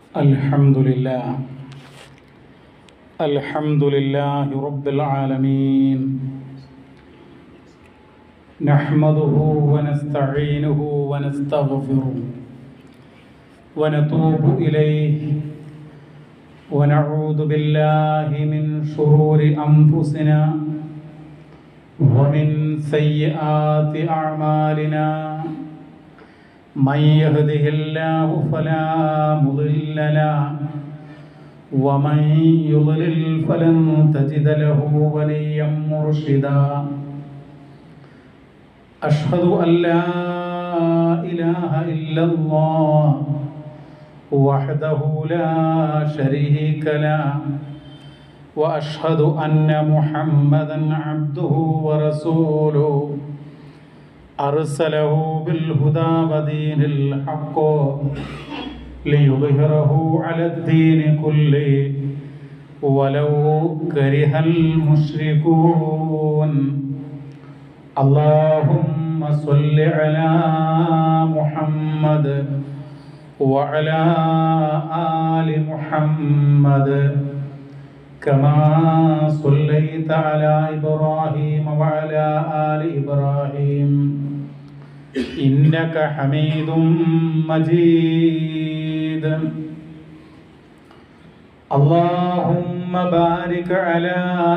الحمد لله الحمد لله رب العالمين نحمده ونستعينه ونستغفره ونتوب إليه ونعوذ بالله من شرور أنفسنا ومن سيئات أعمالنا من يهده الله فلا مضل له ومن يضلل فلن تجد له وليا مرشدا أشهد أن لا إله إلا الله وحده لا شريك له وأشهد أن محمدا عبده ورسوله أرسله بالهدى ودين الحق ليظهره على الدين كله ولو كره المشركون اللهم صل على محمد وعلى آل محمد كما صليت على إبراهيم وعلى آل إبراهيم إنك حميد مجيد اللهم بارك على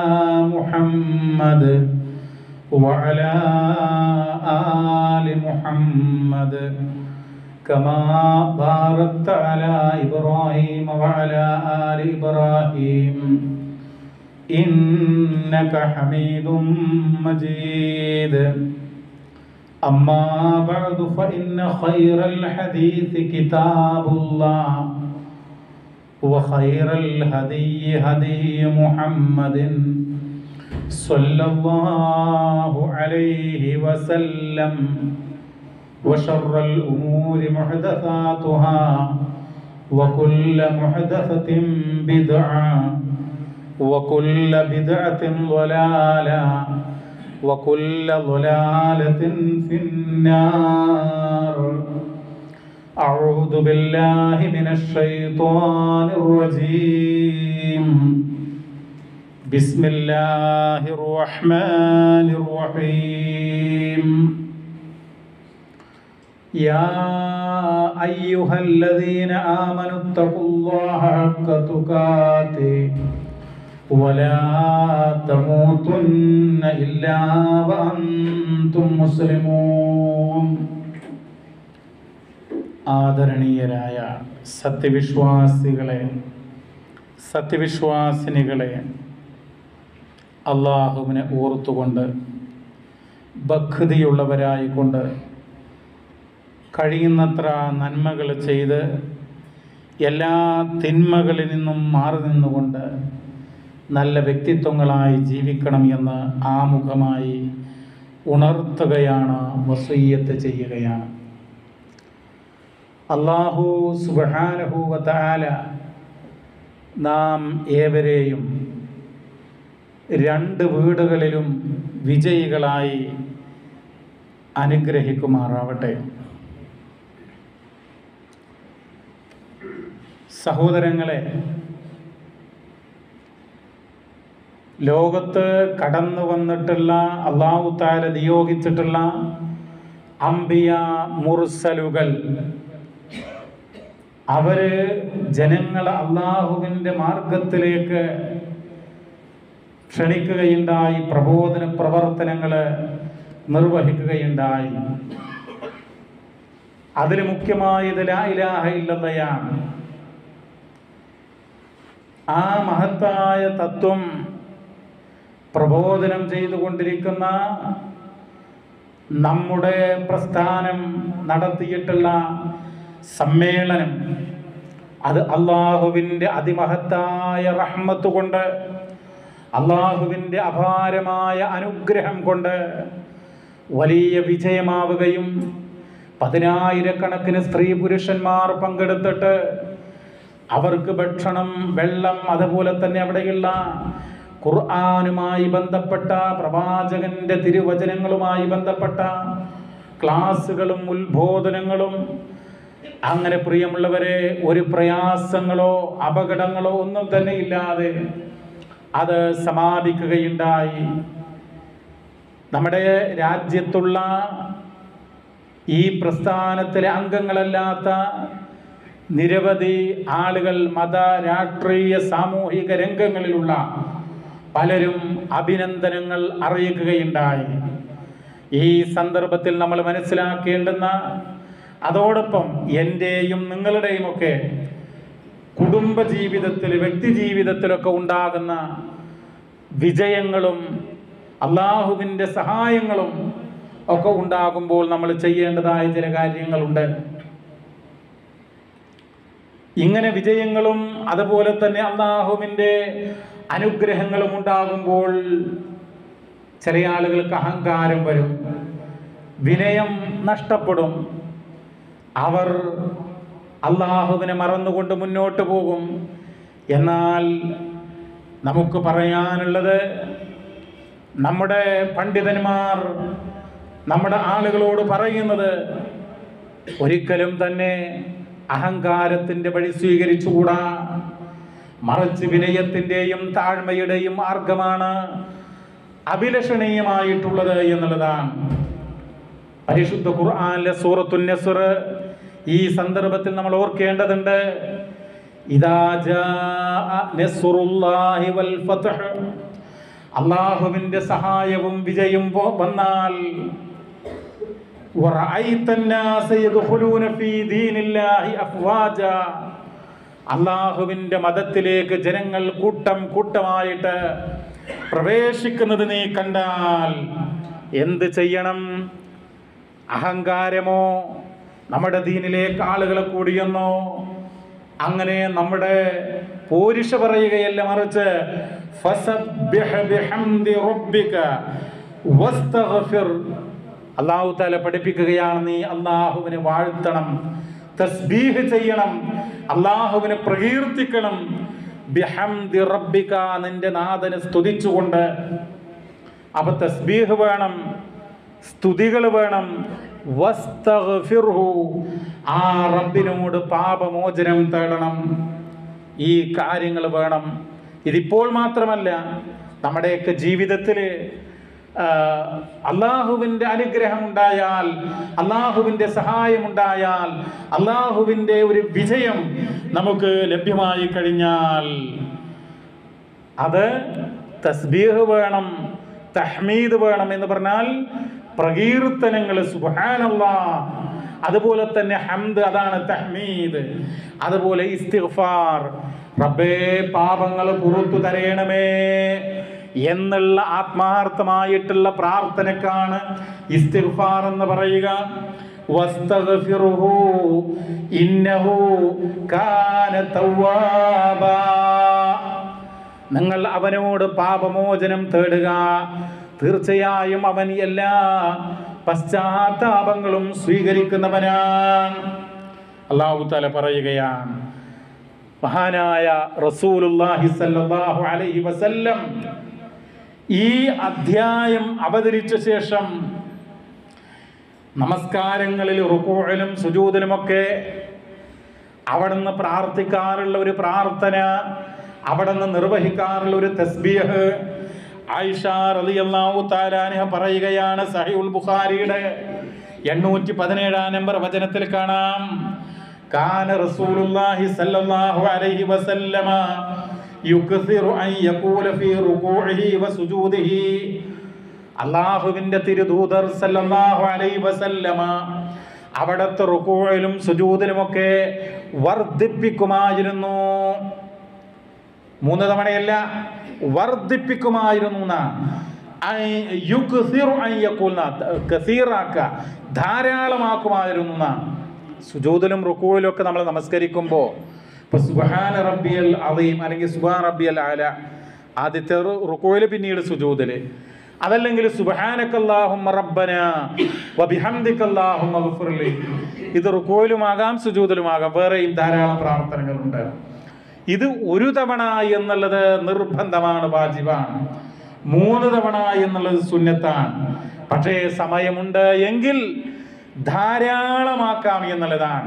محمد وعلى آل محمد كما باركت على إبراهيم وعلى آل إبراهيم إنك حميد مجيد أما بعد فإن خير الحديث كتاب الله وخير الهدي هدي محمد صلى الله عليه وسلم وشر الأمور محدثاتها وكل محدثة بدعة وكل بدعة ضلالة وكل ضلالة في النار أعوذ بالله من الشيطان الرجيم بسم الله الرحمن الرحيم يا أيها الذين آمنوا اتقوا الله حق تقاته ولا تموتن إلا وأنتم مسلمون ആദരണീയരായ സത്യവിശ്വാസികളെ സത്യവിശ്വാസിനികളെ അള്ളാഹുവിനെ ഓർത്തുകൊണ്ട് ഭക്തിയുള്ളവരായിക്കൊണ്ട് കഴിയുന്നത്ര നന്മകൾ ചെയ്ത് എല്ലാ തിന്മകളിൽ നിന്നും മാറി നിന്നുകൊണ്ട് നല്ല വ്യക്തിത്വങ്ങളായി ജീവിക്കണം എന്ന് ആമുഖമായി ഉണർത്തുകയാണ് വസയ്യത്ത് ചെയ്യുകയാണ് അള്ളാഹു സുബാനഹുവല നാം ഏവരെയും രണ്ട് വീടുകളിലും വിജയികളായി അനുഗ്രഹിക്കുമാറാവട്ടെ സഹോദരങ്ങളെ ലോകത്ത് കടന്നു വന്നിട്ടുള്ള അള്ളാഹു താല നിയോഗിച്ചിട്ടുള്ള അംബിയ മുർസലുകൾ അവര് ജനങ്ങളെ അള്ളാഹുവിൻ്റെ മാർഗത്തിലേക്ക് ക്ഷണിക്കുകയുണ്ടായി പ്രബോധന പ്രവർത്തനങ്ങൾ നിർവഹിക്കുകയുണ്ടായി അതിൽ മുഖ്യമായത് ലായിലാഹ ഇല്ലതയാണ് ആ മഹത്തായ തത്വം പ്രബോധനം ചെയ്തുകൊണ്ടിരിക്കുന്ന നമ്മുടെ പ്രസ്ഥാനം നടത്തിയിട്ടുള്ള സമ്മേളനം അത് അള്ളാഹുവിൻ്റെ അതിമഹത്തായ റഹ്മത്ത് കൊണ്ട് അള്ളാഹുവിൻ്റെ അപാരമായ അനുഗ്രഹം കൊണ്ട് വലിയ വിജയമാവുകയും പതിനായിരക്കണക്കിന് സ്ത്രീ പുരുഷന്മാർ പങ്കെടുത്തിട്ട് അവർക്ക് ഭക്ഷണം വെള്ളം അതുപോലെ തന്നെ അവിടെയുള്ള ഖുർആാനുമായി ബന്ധപ്പെട്ട പ്രവാചകന്റെ തിരുവചനങ്ങളുമായി ബന്ധപ്പെട്ട ക്ലാസ്സുകളും ഉത്ബോധനങ്ങളും അങ്ങനെ പ്രിയമുള്ളവരെ ഒരു പ്രയാസങ്ങളോ അപകടങ്ങളോ ഒന്നും തന്നെ ഇല്ലാതെ അത് സമാപിക്കുകയുണ്ടായി നമ്മുടെ രാജ്യത്തുള്ള ഈ പ്രസ്ഥാനത്തിലെ അംഗങ്ങളല്ലാത്ത നിരവധി ആളുകൾ മത രാഷ്ട്രീയ സാമൂഹിക രംഗങ്ങളിലുള്ള പലരും അഭിനന്ദനങ്ങൾ അറിയിക്കുകയുണ്ടായി ഈ സന്ദർഭത്തിൽ നമ്മൾ മനസ്സിലാക്കേണ്ടുന്ന അതോടൊപ്പം എൻ്റെയും നിങ്ങളുടെയും ഒക്കെ കുടുംബ ജീവിതത്തിൽ വ്യക്തി ജീവിതത്തിലൊക്കെ ഉണ്ടാകുന്ന വിജയങ്ങളും അള്ളാഹുവിൻ്റെ സഹായങ്ങളും ഒക്കെ ഉണ്ടാകുമ്പോൾ നമ്മൾ ചെയ്യേണ്ടതായ ചില കാര്യങ്ങളുണ്ട് ഇങ്ങനെ വിജയങ്ങളും അതുപോലെ തന്നെ അള്ളാഹുവിൻ്റെ അനുഗ്രഹങ്ങളും ഉണ്ടാകുമ്പോൾ ചില ആളുകൾക്ക് അഹങ്കാരം വരും വിനയം നഷ്ടപ്പെടും അവർ അള്ളാഹുവിനെ മറന്നുകൊണ്ട് മുന്നോട്ട് പോകും എന്നാൽ നമുക്ക് പറയാനുള്ളത് നമ്മുടെ പണ്ഡിതന്മാർ നമ്മുടെ ആളുകളോട് പറയുന്നത് ഒരിക്കലും തന്നെ അഹങ്കാരത്തിൻ്റെ വഴി സ്വീകരിച്ചുകൂടാ മറിച്ച് വിനയത്തിൻ്റെയും താഴ്മയുടെയും മാർഗമാണ് അഭിലഷണീയമായിട്ടുള്ളത് എന്നുള്ളതാണ് പരിശുദ്ധ ഖുർആനിലെ സൂറത്തു നസ്ർ ഈ സന്ദർഭത്തിൽ നമ്മൾ ഓർക്കേണ്ടതുണ്ട് ഇദാ ജാഅ നസ്റുല്ലാഹി വൽ ഫത്ഹ് അള്ളാഹുവിൻ്റെ സഹായവും വിജയം വ- വന്നാൽ ورأيت الناس يدخلون في دين الله أفواجا അള്ളാഹുവിൻ്റെ മതത്തിലേക്ക് ജനങ്ങൾ കൂട്ടം കൂട്ടമായിട്ട് പ്രവേശിക്കുന്നത് നീ കണ്ടാൽ എന്ത് ചെയ്യണം അഹങ്കാരമോ നമ്മുടെ ദീനിലേക്ക് ആളുകളെ കൂടിയെന്നോ അങ്ങനെ നമ്മുടെ പോരിഷ പറയുകയല്ല മറിച്ച് ഫസബ്ബിഹ് ബിഹംദി റബ്ബിക വസ്തഗ്ഫിർ അള്ളാഹു താല പഠിപ്പിക്കുകയാണ് നീ അള്ളാഹുവിനെ വാഴ്ത്തണം തസ്ബീഹ് ചെയ്യണം അള്ളാഹുവിനെ പ്രകീർത്തിക്കണം ബിഹംദി റബ്ബിക നിന്റെ നാഥനെ സ്തുതിച്ചുകൊണ്ട് അപ്പൊ തസ്ബീഹ് വേണം സ്തുതികൾ വേണം വസ്തഗ്ഫിർഹു ആ റബ്ബിനോട് പാപമോചനം തേടണം ഈ കാര്യങ്ങൾ വേണം ഇതിപ്പോൾ മാത്രമല്ല നമ്മുടെയൊക്കെ ജീവിതത്തിൽ അള്ളാഹുവിൻ്റെ അനുഗ്രഹം ഉണ്ടായാൽ അള്ളാഹുവിൻ്റെ സഹായം ഉണ്ടായാൽ അള്ളാഹുവിൻ്റെ ഒരു വിജയം നമുക്ക് ലഭ്യമായി കഴിഞ്ഞാൽ അത് തസ്ബീഹ് വേണം തഹ്മീദ് വേണം എന്ന് പറഞ്ഞാൽ പ്രകീർത്തനങ്ങൾ സുബാനല്ലാ അതുപോലെ തന്നെ ഹംദ് അതാണ് തഹ്മീദ് അതുപോലെ ഇസ്തിഗ്ഫാർ റബ്ബേ പാപങ്ങൾ പുറത്തു തരയണമേ എന്നുള്ള ആത്മാർത്ഥമായിട്ടുള്ള പ്രാർത്ഥനക്കാണ് ഇസ്തിഗ്ഫാർ എന്ന് പറയുക വസ്തഗ്ഫിറുഹു ഇന്നഹു കാന തവ്വാബാ നിങ്ങൾ അവനോട് പാപമോചനം തേടുക തീർച്ചയായും അവൻ എല്ലാ പശ്ചാത്താപങ്ങളും സ്വീകരിക്കുന്നവനാണ് അള്ളാഹു തല പറയുകയാണ് മഹാനായ റസൂലുള്ളാഹി സ്വല്ലല്ലാഹു അലൈഹി വസല്ലം ഈ അധ്യായം അവതരിച്ച ശേഷം നമസ്കാരങ്ങളിൽ റുക്കോഴിലും സുജൂദിലുമൊക്കെ അവിടുന്ന് പ്രാർത്ഥിക്കാറുള്ള ഒരു പ്രാർത്ഥന അവിടുന്ന് നിർവഹിക്കാറുള്ള ഒരു തസ്ബീഹ് ആയിഷ റളിയല്ലാഹു താലാനിഹ പറയുകയാണ് സഹിഉൽ ബുഖാരിയുടെ എണ്ണൂറ്റി പതിനേഴാം നമ്പർ വചനത്തിൽ കാണാം കാന റസൂലുള്ളാഹി സല്ലല്ലാഹു അലൈഹി വസല്ലമ യുക്സിറു അൻ യഖൂല ഫീ റുകൂഇഹി വസുജൂദിഹി അള്ളാഹുവിന്റെ തിരുദൂതർ സല്ലല്ലാഹു അലൈഹി വസല്ലമ അവിടത്തെ റുക്കൂഴിലും സുജൂദിലുമൊക്കെ വർദ്ധിപ്പിക്കുമായിരുന്നു മൂന്ന് തവണയല്ല വർദ്ധിപ്പിക്കുമായിരുന്നു എന്നാ. ഐ യുക്സിറു അൻ യഖൂൽന. കസീറാക്ക ധാരാളമാക്കുമായിരുന്നു എന്നാ. സുജൂദിലും റുക്കൂഴിലും ഒക്കെ നമ്മൾ നമസ്കരിക്കുമ്പോൾ ഇപ്പൊ സുബ്ഹാന റബ്ബിയൽ അളീം അല്ലെങ്കിൽ സുബ്ഹാൻ റബ്ബിയൽ ആല ആദ്യത്തെ റുക്കോയില് പിന്നീട് സുജൂദില് അതല്ലെങ്കിൽ സുബ്ഹാനക്കല്ലാഹുമ്മ റബ്ബന വബിഹംദിക്കല്ലാഹുമ്മ ഗഫിർലി ഇത് റുക്കോയിലുമാകാം സുജൂദിലുമാകാം വേറെയും ധാരാളം പ്രാർത്ഥനകളുണ്ട് ഇത് ഒരു തവണ എന്നുള്ളത് നിർബന്ധമാണ് വാജിബാണ് മൂന്ന് തവണ എന്നുള്ളത് സുന്നത്താണ് പക്ഷേ സമയമുണ്ട് എങ്കിൽ ധാരാളമാക്കാം എന്നുള്ളതാണ്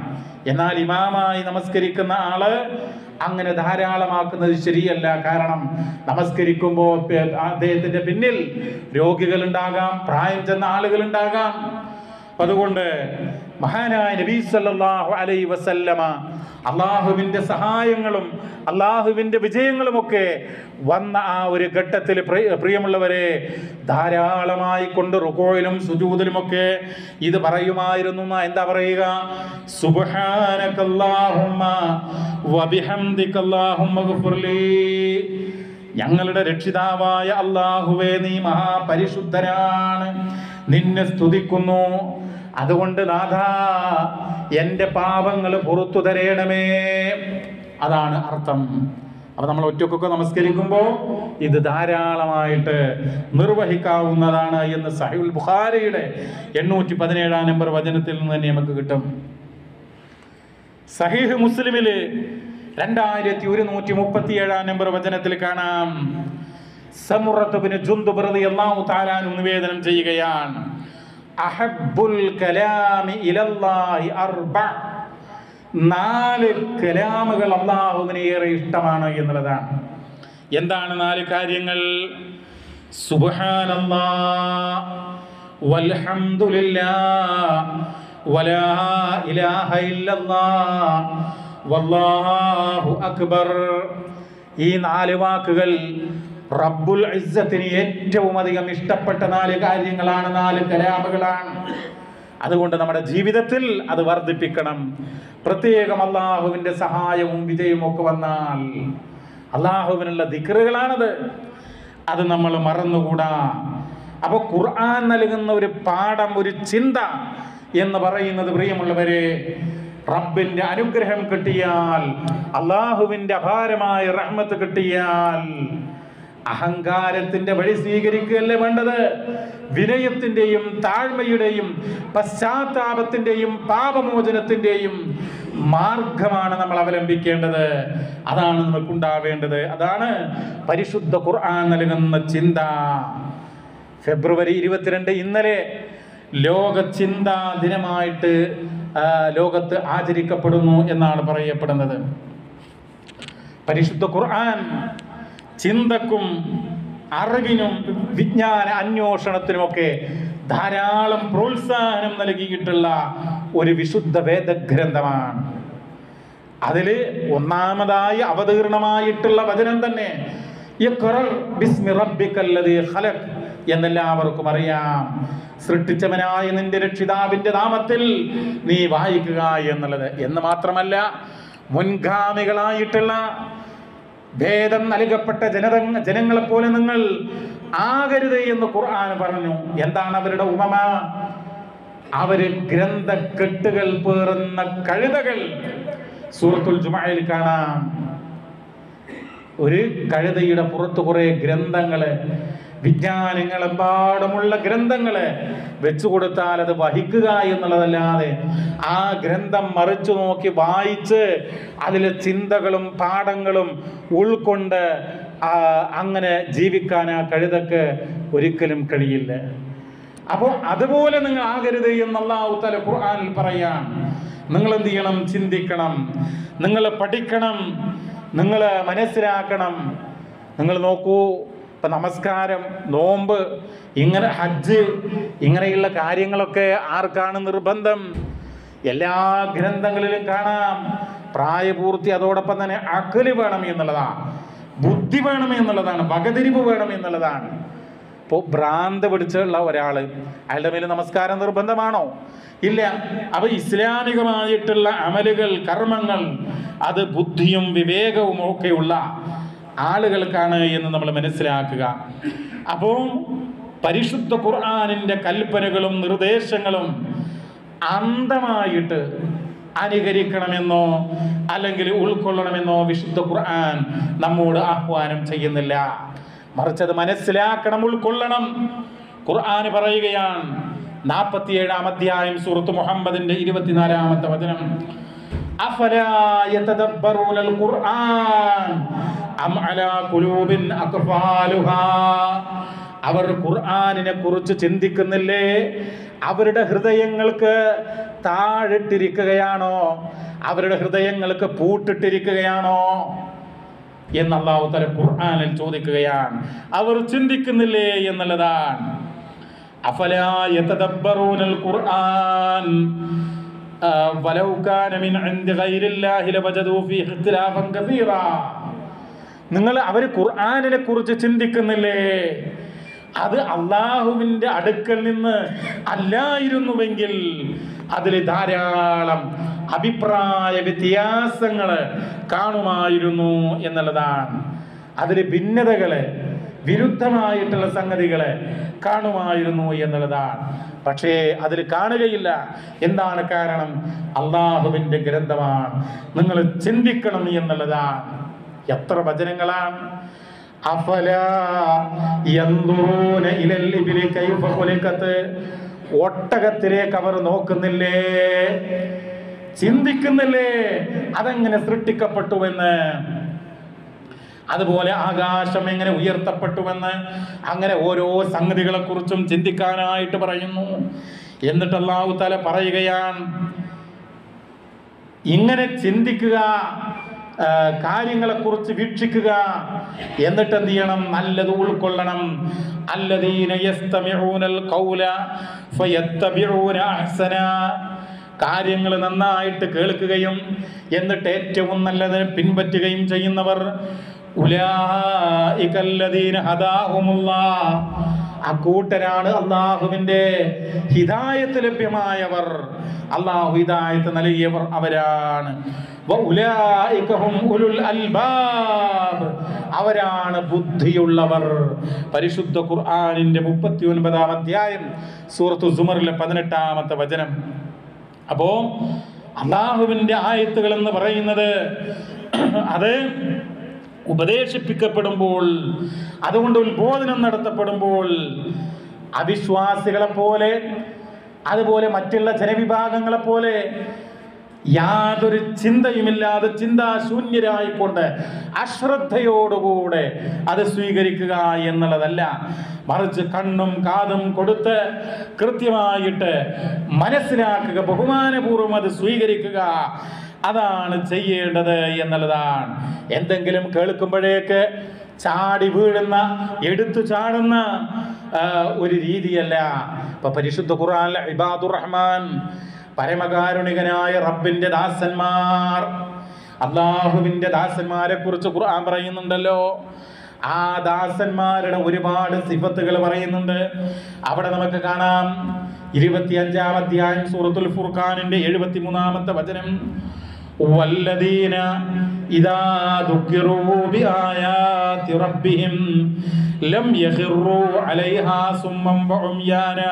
എന്നാൽ ഇമാമായി നമസ്കരിക്കുന്ന ആള് അങ്ങനെ ധാരാളമാക്കുന്നത് ശരിയല്ല കാരണം നമസ്കരിക്കുമ്പോൾ പേ- അദ്ദേഹത്തിന്റെ പിന്നിൽ രോഗികളുണ്ടാകാം പ്രായം ചെന്ന ആളുകളുണ്ടാകാം അപ്പൊ അതുകൊണ്ട് മഹാനായ നബീ സല്ലല്ലാഹു അലൈഹി വസല്ലമ അള്ളാഹുവിൻ്റെ സഹായങ്ങളും അള്ളാഹുവിൻ്റെ വിജയങ്ങളുമൊക്കെ വന്ന ആ ഒരു ഘട്ടത്തിൽ പ്രിയ- പ്രിയമുള്ളവരെ ധാരാളമായി കൊണ്ട് റുക്കോയിലും സുജൂദിലുമൊക്കെ ഇത് പറയുമായിരുന്നു എന്നാ എന്താ പറയുക സുബ്ഹാനകല്ലാഹുമ്മ വബിഹംദികല്ലാഹുമ്മ ഗഫുർലീ ഞങ്ങളുടെ രക്ഷിതാവായ അള്ളാഹുവേ നീ മഹാപരിശുദ്ധനാണ് നിന്നെ സ്തുതിക്കുന്നു അതുകൊണ്ട് നാഥ എൻ്റെ പാപങ്ങൾ പുറത്തു തരേണമേ അതാണ് അർത്ഥം അപ്പൊ നമ്മൾ ഒറ്റക്കൊക്കെ നമസ്കരിക്കുമ്പോൾ ഇത് ധാരാളമായിട്ട് നിർവഹിക്കാവുന്നതാണ് എന്ന് സഹിഉൽ ബുഖാരിയുടെ എണ്ണൂറ്റി പതിനേഴാം നമ്പർ വചനത്തിൽ നിന്ന് തന്നെ നമുക്ക് കിട്ടും സഹീഹ് മുസ്ലിമില് രണ്ടായിരത്തി ഒരുന്നൂറ്റി മുപ്പത്തി ഏഴാം നമ്പർ വചനത്തിൽ കാണാം സമുറത്തുബിന് ജുന്ദുബ് റളിയല്ലാഹു തആല അൻഹു നിവേദനം ചെയ്യുകയാണ് അഹബ്ബുൽ കലാമി ഇലല്ലാഹി അർബ നാല് കലാമുകൾ അള്ളാഹുവിന് ഏറെ ഇഷ്ടമാണ് എന്നുള്ളതാണ് എന്താണ് നാല് കാര്യങ്ങൾ സുബ്ഹാനല്ലാഹ് വൽഹംദുലില്ലാഹ് വലാ ഇലാഹ ഇല്ലല്ലാഹ് വല്ലാഹു അക്ബർ ഈ നാല് വാക്കുകൾ റബ്ബുൽ ഇസ്സത്തിന് ഏറ്റവും അധികം ഇഷ്ടപ്പെട്ട നാല് കാര്യങ്ങളാണ് നാല് കലാമുകളാണ് അതുകൊണ്ട് നമ്മുടെ ജീവിതത്തിൽ അത് വർദ്ധിപ്പിക്കണം പ്രത്യേകം അള്ളാഹുവിൻ്റെ സഹായവും വിജയവും ഒക്കെ വന്നാൽ അള്ളാഹുവിനുള്ള ദിക്റുകളാണത് അത് നമ്മൾ മറന്നുകൂടാ അപ്പോൾ ഖുർആൻ നൽകുന്ന ഒരു പാഠം ഒരു ചിന്ത എന്ന് പറയുന്നത് പ്രിയമുള്ളവരെ റബ്ബിന്റെ അനുഗ്രഹം കിട്ടിയാൽ അള്ളാഹുവിന്റെ അപാരമായ റഹ്മത്ത് കിട്ടിയാൽ അഹങ്കാരത്തിന്റെ വഴി സ്വീകരിക്കുകയല്ലേ വേണ്ടത് വിനയത്തിന്റെയും താഴ്മയുടെയും പശ്ചാത്താപത്തിന്റെയും പാപമോചനത്തിന്റെയും മാർഗമാണ് നമ്മൾ അവലംബിക്കേണ്ടത് അതാണ് നമുക്കുണ്ടാവേണ്ടത് അതാണ് പരിശുദ്ധ ഖുർആൻ നൽകുന്ന ചിന്ത ഫെബ്രുവരി ഇരുപത്തിരണ്ട് ഇന്നലെ ലോക ചിന്താ ദിനമായിട്ട് ആ, ലോകത്ത് ആചരിക്കപ്പെടുന്നു എന്നാണ് പറയപ്പെടുന്നത് പരിശുദ്ധ ഖുർആൻ ചിന്തക്കും അറിവിനും വിജ്ഞാന അന്വേഷണത്തിനുമൊക്കെ ധാരാളം പ്രോത്സാഹനം നൽകിയിട്ടുള്ള ഒരു വിശുദ്ധ വേദഗ്രന്ഥമാണ് അതിൽ ഒന്നാമതായി അവതീർണമായിട്ടുള്ള വചനം തന്നെ ഇഖ്റ ബിസ്മി റബ്ബിക്കല്ലദീ ഖലഖ് എന്നെല്ലാവർക്കും അറിയാം സൃഷ്ടിച്ചവനായ നിന്റെ രക്ഷിതാവിന്റെ നാമത്തിൽ നീ വായിക്കുക എന്നുള്ളത് എന്ന് മാത്രമല്ല മുൻഗാമികളായിട്ടുള്ള ഭേദം നൽകപ്പെട്ട ജനത ജനങ്ങളെ പോലെ നിങ്ങൾ ആകരുത് എന്ന് ഖുർആൻ പറഞ്ഞു എന്താണ് അവരുടെ ഉപമ അവര് ഗ്രന്ഥക്കെട്ടുകൾ പേറുന്ന കഴുതകൾ സൂറത്തുൽ ജുമയിൽ കാണാം ഒരു കഴുതയുടെ പുറത്ത് കുറെ ഗ്രന്ഥങ്ങള് വിജ്ഞാനങ്ങളെമ്പാടുമുള്ള ഗ്രന്ഥങ്ങള് വെച്ചു കൊടുത്താൽ അത് വഹിക്കുക എന്നുള്ളതല്ലാതെ ആ ഗ്രന്ഥം മറിച്ചു നോക്കി വായിച്ച് അതിലെ ചിന്തകളും പാഠങ്ങളും ഉൾക്കൊണ്ട് ആ, അങ്ങനെ ജീവിക്കാൻ ആ കഴുതക്ക് ഒരിക്കലും കഴിയില്ല അപ്പോൾ അതുപോലെ നിങ്ങൾ ആകരുത് എന്നുള്ള ഉത്തര ഖുർആനിൽ പറയാം നിങ്ങൾ എന്ത് ചെയ്യണം ചിന്തിക്കണം നിങ്ങൾ പഠിക്കണം നിങ്ങൾ മനസ്സിലാക്കണം നിങ്ങൾ നോക്കൂ ഇപ്പം നമസ്കാരം നോമ്പ് ഇങ്ങനെ ഹജ്ജ് ഇങ്ങനെയുള്ള കാര്യങ്ങളൊക്കെ ആർക്കാണ് നിർബന്ധം എല്ലാ ഗ്രന്ഥങ്ങളിലും കാണാം പ്രായപൂർത്തി അതോടൊപ്പം തന്നെ അകല് വേണം എന്നുള്ളതാണ് ബുദ്ധി വേണം എന്നുള്ളതാണ് വകതിരിവ് വേണം എന്നുള്ളതാണ് ഇപ്പോൾ ഭ്രാന്ത് പിടിച്ചുള്ള ഒരാൾ അയാളുടെ മേൽ നമസ്കാരം നിർബന്ധമാണോ ഇല്ല അപ്പൊ ഇസ്ലാമികമായിട്ടുള്ള അമലുകൾ കർമ്മങ്ങൾ അത് ബുദ്ധിയും വിവേകവും ഒക്കെയുള്ള ആളുകൾക്കാണ് എന്ന് നമ്മൾ മനസ്സിലാക്കുക അപ്പോൾ പരിശുദ്ധ ഖുർആാനിൻ്റെ കൽപ്പനകളും നിർദ്ദേശങ്ങളും അന്ധമായിട്ട് അനുകരിക്കണമെന്നോ അല്ലെങ്കിൽ ഉൾക്കൊള്ളണമെന്നോ വിശുദ്ധ ഖുർആൻ നമ്മോട് ആഹ്വാനം ചെയ്യുന്നില്ല മറിച്ച് അത് മനസ്സിലാക്കണം ഉൾക്കൊള്ളണം ഖുർആൻ പറയുകയാണ് നാൽപ്പത്തിയേഴാം അധ്യായം സൂറത്ത് മുഹമ്മദിന്റെ ഇരുപത്തിനാലാമത്തെ വചനം അഫലാ യതദബ്ബറൂനൽ ഖുർആൻ അം അലാ ഖുലൂബിൻ അഖ്ഫാലുഹാ അവർ ഖുർആനിനെ കുറിച്ച് ചിന്തിക്കുന്നില്ലേ അവരുടെ ഹൃദയങ്ങൾക്ക് താഴിട്ടിരിക്കുകയാണോ അവരുടെ ഹൃദയങ്ങൾക്ക് പൂട്ടിട്ടിരിക്കുകയാണോ എന്ന് അള്ളാഹു തല ഖുർആനിൽ ചോദിക്കുകയാണ് അവർ ചിന്തിക്കുന്നില്ലേ എന്നുള്ളതാണ് അഫലാ യതദബ്ബറൂനൽ ഖുർആൻ ആ, വലൗ കാന മിൻ ഇൻദി ഗൈരില്ലാഹി ലവജദൂ ഫീഹി ഇഖ്തിലാഫൻ കസീറാ നിങ്ങൾ അവർ ഖുർആനിനെ കുറിച്ച് ചിന്തിക്കുന്നില്ലേ അത് അള്ളാഹുവിൻ്റെ അടുക്കൽ നിന്ന് അല്ലായിരുന്നുവെങ്കിൽ അതിൽ ധാരാളം അഭിപ്രായ വ്യത്യാസങ്ങൾ കാണുമായിരുന്നു എന്നുള്ളതാണ് അതിൽ ഭിന്നതകളെ വിരുദ്ധമായിട്ടുള്ള സംഗതികളെ കാണുമായിരുന്നു എന്നുള്ളതാണ് പക്ഷേ അതിൽ കാണുകയില്ല എന്താണ് കാരണം അള്ളാഹുവിൻ്റെ ഗ്രന്ഥമാണ് നിങ്ങൾ ചിന്തിക്കണം എന്നുള്ളതാണ് എത്ര വചനങ്ങളാണ് അഫലാ യൻദുറൂന ഇലൽ ഇബ്ലി കൈഫ ഖുലിഖത് ഒട്ടകത്തിലേക്ക് അവർ നോക്കുന്നില്ലേ ചിന്തിക്കുന്നില്ലേ അതെങ്ങനെ സൃഷ്ടിക്കപ്പെട്ടുവെന്ന് അതുപോലെ ആകാശം എങ്ങനെ ഉയർത്തപ്പെട്ടുവെന്ന് അങ്ങനെ ഓരോ സംഗതികളെ കുറിച്ചും ചിന്തിക്കാനായിട്ട് പറയുന്നു എന്നിട്ട് അള്ളാഹു തല പറയുകയാണ് ഇങ്ങനെ ചിന്തിക്കുക ആ, കാര്യങ്ങളെക്കുറിച്ച് വീക്ഷിക്കുക എന്നിട്ട് എന്ത് ചെയ്യണം നല്ലത് ഉൾക്കൊള്ളണം അല്ലദീന യസ്തമിഊനൽ ഖൗല ഫയത്തബിഊന അഹ്സന കാര്യങ്ങൾ നന്നായിട്ട് കേൾക്കുകയും എന്നിട്ട് ഏറ്റവും നല്ലതിനെ പിൻപറ്റുകയും ചെയ്യുന്നവർ ഉലായികല്ലദീന ഹദാഹുമുല്ലാഹ് അക്കൂട്ടരാണ് അള്ളാഹുവിൻ്റെ ഹിദായത്ത് ലഭ്യമായവർ അള്ളാഹു ഹിദായത്ത് നൽകിയവർ അവരാണ് വഉലായിക ഹും ഉലുൽ അൽബാബ് അവരാണ് ബുദ്ധിയുള്ളവർ പരിശുദ്ധ ഖുർആനിന്റെ മുപ്പത്തി ഒൻപതാം അധ്യായം സൂറത്തു സുമറിലെ പതിനെട്ടാമത്തെ വചനം അപ്പോ അള്ളാഹുവിൻ്റെ ആയത്തുകൾ എന്ന് പറയുന്നത് അത് ഉപദേശിപ്പിക്കപ്പെടുമ്പോൾ അതുകൊണ്ട് ഉത്ബോധനം നടത്തപ്പെടുമ്പോൾ അവിശ്വാസികളെ പോലെ അതുപോലെ മറ്റുള്ള ജനവിഭാഗങ്ങളെ പോലെ യാതൊരു ചിന്തയുമില്ലാതെ ചിന്താശൂന്യരായിക്കൊണ്ട് അശ്രദ്ധയോടുകൂടെ അത് സ്വീകരിക്കുക എന്നുള്ളതല്ല മറിച്ച് കണ്ണും കാതും കൊടുത്ത് കൃത്യമായിട്ട് മനസ്സിലാക്കുക ബഹുമാനപൂർവ്വം അത് സ്വീകരിക്കുക അതാണ് ചെയ്യേണ്ടത് എന്നുള്ളതാണ് എന്തെങ്കിലും കേൾക്കുമ്പോഴേക്ക് ചാടി വീഴുന്ന എടുത്തു ചാടുന്ന ആ, ഒരു രീതിയല്ല ഇപ്പൊ പരിശുദ്ധ ഖുർആൻ ഇബാദുർ റഹ്മാൻ പരമകാരുണികനായ റബ്ബിന്റെ ദാസന്മാർ അള്ളാഹുവിന്റെ ദാസന്മാരെ കുറിച്ച് ഖുർആൻ പറയുന്നുണ്ടല്ലോ ആ ദാസന്മാരുടെ ഒരുപാട് സിഫത്തുകൾ പറയുന്നുണ്ട് അവിടെ നമുക്ക് കാണാം ഇരുപത്തിയഞ്ചാം അധ്യായം സൂറത്തുൽ ഫുർഖാനിന്റെ എഴുപത്തി മൂന്നാമത്തെ വചനം والذين إذا ذكروا بآيات ربهم لم يخروا عليها صما وعميانا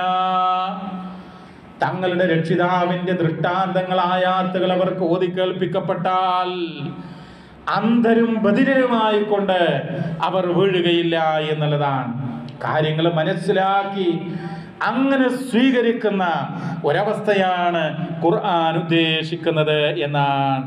തങ്ങളുടെ രക്ഷിതാവിന്റെ ദൃഷ്ടാന്തങ്ങൾ ആയാത്തുകൾ അവർക്ക് ഓതിക്കേൾപ്പിക്കപ്പെട്ടാൽ അന്ധരും ബധിരരുമായിക്കൊണ്ട് അവർ വീഴുകയില്ല എന്നുള്ളതാണ് കാര്യങ്ങൾ മനസ്സിലാക്കി അങ്ങനെ സ്വീകരിക്കുന്ന ഒരവസ്ഥയാണ് ഖുർആൻ ഉദ്ദേശിക്കുന്നത് എന്നാണ്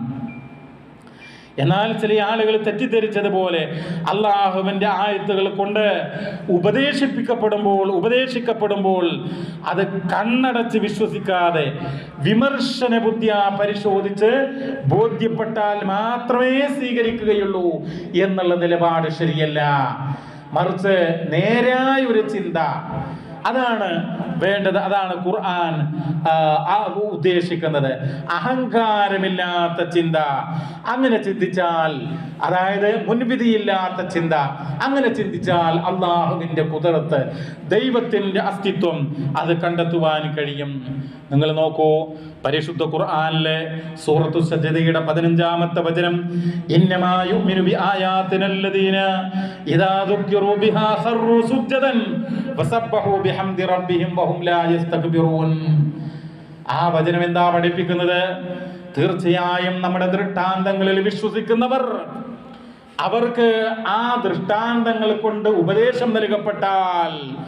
എന്നാൽ ചില ആളുകൾ തെറ്റിദ്ധരിച്ചതുപോലെ അള്ളാഹുവിൻ്റെ ആയത്തുകൾ കൊണ്ട് ഉപദേശിപ്പിക്കപ്പെടുമ്പോൾ ഉപദേശിക്കപ്പെടുമ്പോൾ അത് കണ്ണടച്ച് വിശ്വസിക്കാതെ വിമർശന ബുദ്ധിയ പരിശോധിച്ച് ബോധ്യപ്പെട്ടാൽ മാത്രമേ സ്വീകരിക്കുകയുള്ളൂ എന്നുള്ള നിലപാട് ശരിയല്ല മറിച്ച് നേരായ ഒരു ചിന്ത അതാണ് വേണ്ടത് അതാണ് ഖുർആൻ ആ, ആ ഉദ്ദേശിക്കുന്നത് അഹങ്കാരമില്ലാത്ത ചിന്ത അങ്ങനെ ചിന്തിച്ചാൽ അതായത് മുൻവിധിയില്ലാത്ത ചിന്ത അങ്ങനെ ചിന്തിച്ചാൽ അള്ളാഹുവിൻ്റെ കുതിരത്ത് ദൈവത്തിൻ്റെ അസ്തിത്വം അത് കണ്ടെത്തുവാൻ കഴിയും നിങ്ങൾ നോക്കൂ പരിശുദ്ധ ഖുർആനിലെ സൂറത്തു സജ്ജതയുടെ പതിനഞ്ചാമത്തെ വചനം ഇന്നമാ യുഅ്മിനു ബി ആയാത്തിനല്ലദീന ഇദാ ദുക്കിറു ബിഹാ ഖറു സുജ്ജദൻ വസബ്ബഹു ബിഹംദി റബ്ബിഹിം വഹും ലാ യസ്തക്ബിറൂൻ ആ വചനം എന്താ പഠിപ്പിക്കുന്നത് തീർച്ചയായും നമ്മുടെ ദൃഷ്ടാന്തങ്ങളിൽ വിശ്വസിക്കുന്നവർ അവർക്ക് ആ ദൃഷ്ടാന്തങ്ങൾ കൊണ്ട് ഉപദേശം നൽകപ്പെട്ടാൽ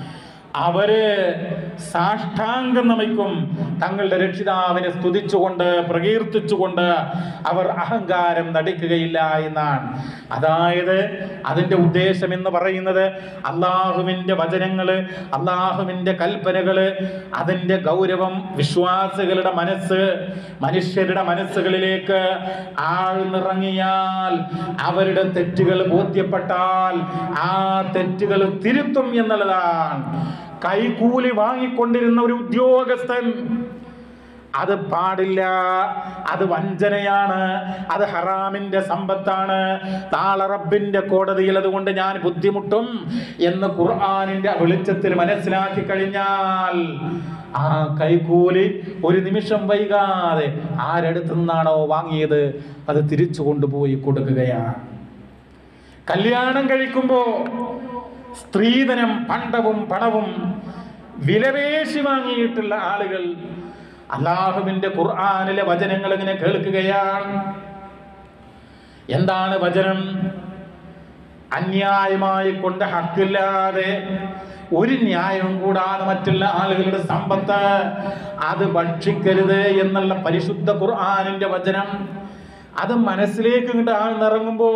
അവര് സാഷ്ടാംഗം നമിക്കും തങ്ങളുടെ രക്ഷിതാവിനെ സ്തുതിച്ചുകൊണ്ട് പ്രകീർത്തിച്ചുകൊണ്ട് അവർ അഹങ്കാരം നടിക്കുകയില്ല എന്നാണ് അതായത് അതിൻ്റെ ഉദ്ദേശം എന്ന് പറയുന്നത് അള്ളാഹുവിൻ്റെ വചനങ്ങള് അള്ളാഹുവിൻ്റെ കൽപ്പനകള് അതിൻ്റെ ഗൗരവം വിശ്വാസികളുടെ മനസ്സ് മനുഷ്യരുടെ മനസ്സുകളിലേക്ക് ആഴ്ന്നിറങ്ങിയാൽ അവരുടെ തെറ്റുകൾ ബോധ്യപ്പെട്ടാൽ ആ തെറ്റുകൾ തിരുത്തും എന്നുള്ളതാണ് കൈകൂലി വാങ്ങിക്കൊണ്ടിരുന്ന ഒരു ഉദ്യോഗസ്ഥൻ അത് പാടില്ല അത് വഞ്ചനയാണ് അത് ഹറാമിന്റെ സമ്പത്താണ് നാളെ റബ്ബിന്റെ കോടതിയിൽ അതുകൊണ്ട് ഞാൻ ബുദ്ധിമുട്ടും എന്ന് ഖുർആാനിന്റെ വെളിച്ചത്തിൽ മനസ്സിലാക്കി കഴിഞ്ഞാൽ ആ കൈകൂലി ഒരു നിമിഷം വൈകാതെ ആരടുത്തു നിന്നാണോ വാങ്ങിയത് അത് തിരിച്ചു കൊണ്ടുപോയി കൊടുക്കുകയാണ് കല്യാണം കഴിക്കുമ്പോ സ്ത്രീധനം പണ്ടവും പണവും വിലപേശി വാങ്ങിയിട്ടുള്ള ആളുകൾ അള്ളാഹുവിന്റെ ഖുർആാനിലെ വചനങ്ങൾ ഇങ്ങനെ കേൾക്കുകയാണ് എന്താണ് വചനം അന്യായമായി കൊണ്ട് ഹക്കില്ലാതെ ഒരു ന്യായവും കൂടാതെ മറ്റുള്ള ആളുകളുടെ സമ്പത്ത് അത് ഭക്ഷിക്കരുത് എന്നുള്ള പരിശുദ്ധ ഖുർആാനിന്റെ വചനം അത് മനസ്സിലേക്ക് ഇങ്ങോട്ട് ആഴ്ന്നിറങ്ങുമ്പോ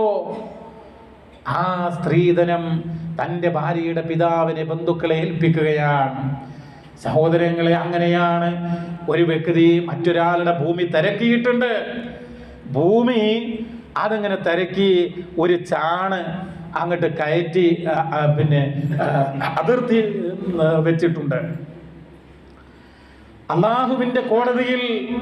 ആ സ്ത്രീധനം തൻ്റെ ഭാര്യയുടെ പിതാവിനെ ബന്ധുക്കളെ ഏൽപ്പിക്കുകയാണ് സഹോദരങ്ങളെ അങ്ങനെയാണ് ഒരു വ്യക്തി മറ്റൊരാളുടെ ഭൂമി തിരക്കിയിട്ടുണ്ട് ഭൂമി അതങ്ങനെ തിരക്കി ഒരു ചാണ് അങ്ങോട്ട് കയറ്റി ആ, ആ, പിന്നെ ആ, അതിർത്തി ആ, വെച്ചിട്ടുണ്ട് അള്ളാഹുവിന്റെ കോടതിയിൽ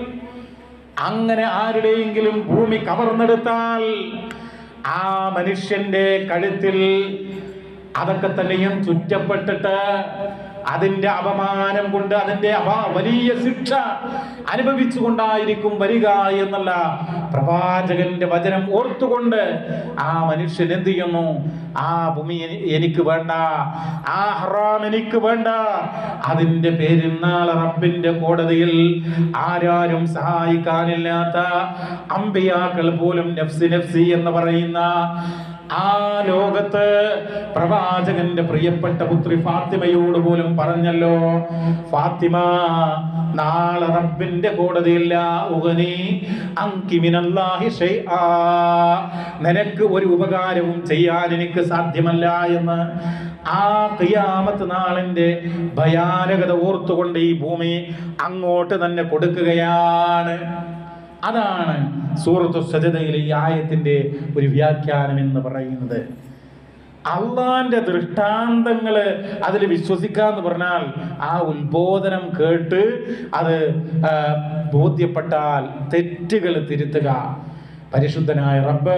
അങ്ങനെ ആരുടെയെങ്കിലും ഭൂമി കവർന്നെടുത്താൽ ആ മനുഷ്യന്റെ കഴുത്തിൽ അതൊക്കെ തന്നെയും ചുറ്റപ്പെട്ടിട്ട് അതിന്റെ അപമാനം കൊണ്ട് അതിന്റെ അപാ വലിയ ശിക്ഷ അനുഭവിച്ചുകൊണ്ടായിരിക്കും വരിക എന്നുള്ള പ്രവാചകന്റെ വചനം ഓർത്തുകൊണ്ട് ആ മനുഷ്യൻ എന്ത് ചെയ്യുന്നു ആ ഭൂമി എനി- എനിക്ക് വേണ്ട ആ ഹറാം എനിക്ക് വേണ്ട അതിന്റെ പേരിൽ നാളെ റബ്ബിന്റെ കോടതിയിൽ ആരാരും സഹായിക്കാനില്ലാത്ത അമ്പിയാക്കൾ പോലും നഫ്സി നഫ്സി എന്ന് പറയുന്ന ആ ലോകത്ത് പ്രവാചകന്റെ പ്രിയപ്പെട്ട പുത്രി ഫാത്തിമയോട് പോലും പറഞ്ഞല്ലോ ഫാത്തിമ നാളെ റബ്ബിന്റെ കോടതിയില്ല ഉഗനി അങ്കിമിനല്ലാഹി ഷൈആ നിനക്ക് ഒരു ഉപകാരവും ചെയ്യാൻ എനിക്ക് സാധ്യമല്ല എന്ന് ആ ഖിയാമത്ത് നാളിന്റെ ഭയാനകത ഓർത്തുകൊണ്ട് ഈ ഭൂമി അങ്ങോട്ട് തന്നെ കൊടുക്കുകയാണ് അതാണ് സൂറത്തു സജതയിലെ ഈ ആയത്തിന്റെ ഒരു വ്യാഖ്യാനം എന്ന് പറയുന്നത് അള്ളാന്റെ ദൃഷ്ടാന്തങ്ങള് അതിൽ വിശ്വസിക്കാന്ന് പറഞ്ഞാൽ ആ ഉത്ബോധനം കേട്ട് അത് ആ, ബോധ്യപ്പെട്ടാൽ തെറ്റുകൾ തിരുത്തുക പരിശുദ്ധനായ റബ്ബ്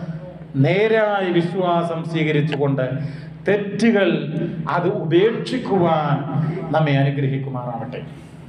നേരായ വിശ്വാസം സ്വീകരിച്ചുകൊണ്ട് തെറ്റുകൾ അത് ഉപേക്ഷിക്കുവാൻ നമ്മെ അനുഗ്രഹിക്കുമാറാവട്ടെ